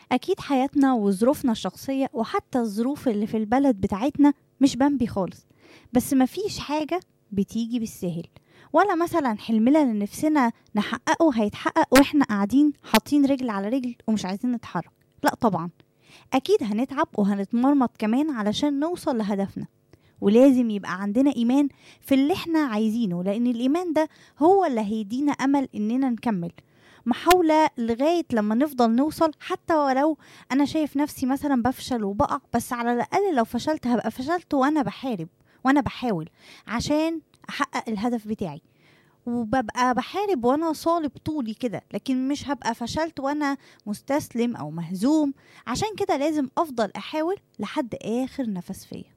أكيد حياتنا وظروفنا الشخصية وحتى الظروف اللي في البلد بتاعتنا مش بامبي خالص بس مفيش حاجة بتيجي بالسهل ولا مثلا حلمنا اللي نفسنا نحققه هيتحقق واحنا قاعدين حاطين رجل على رجل ومش عايزين نتحرك لا طبعا أكيد هنتعب وهنتمرمط كمان علشان نوصل لهدفنا ولازم يبقى عندنا إيمان في اللي احنا عايزينه لأن الإيمان ده هو اللي هيدينا أمل إننا نكمل محاولة لغاية لما نفضل نوصل حتى ولو أنا شايف نفسي مثلا بفشل وبقع بس على الأقل لو فشلت هبقى فشلت وأنا بحارب وأنا بحاول عشان أحقق الهدف بتاعي وببقى بحارب وانا صالب طولي كده لكن مش هبقى فشلت وانا مستسلم او مهزوم عشان كده لازم افضل احاول لحد اخر نفس فيا